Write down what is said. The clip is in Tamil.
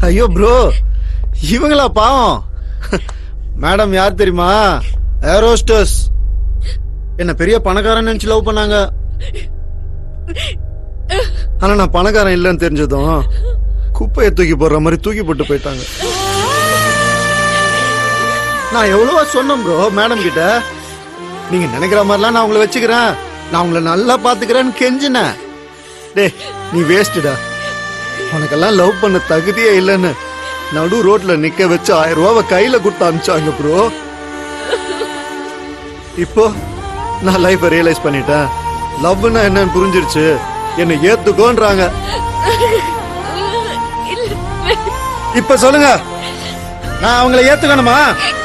ஐயோ ப்ரோ இவங்களா பாவம் மேடம் யார் தெரியுமா ஏரோஸ்டர்ஸ் என்ன பெரிய பணக்காரன் நினைச்சு லவ் பண்ணாங்க ஆனா நான் பணக்காரன் இல்லைன்னு தெரிஞ்சதும் குப்பையை தூக்கி போடுற மாதிரி தூக்கி போட்டு போயிட்டாங்க நான் எவ்வளவோ சொன்னேன் ப்ரோ மேடம் கிட்ட நீங்க நினைக்கிற மாதிரிலாம் நான் உங்களை வச்சுக்கிறேன் நான் உங்களை நல்லா பாத்துக்கிறேன்னு கெஞ்சினேன் டேய் நீ வேஸ்ட்டுடா உனக்கெல்லாம் லவ் பண்ண தகுதியே இல்லைன்னு நடு ரோட்ல நிக்க வச்சு ஆயிரம் ரூபாவை கையில கொடுத்து அனுப்பிச்சாங்க ப்ரோ இப்போ நான் லைஃபை ரியலைஸ் பண்ணிட்டேன் லவ்னா என்னன்னு புரிஞ்சிருச்சு என்னை ஏத்துக்கோன்றாங்க இப்ப சொல்லுங்க நான் அவங்கள ஏத்துக்கணுமா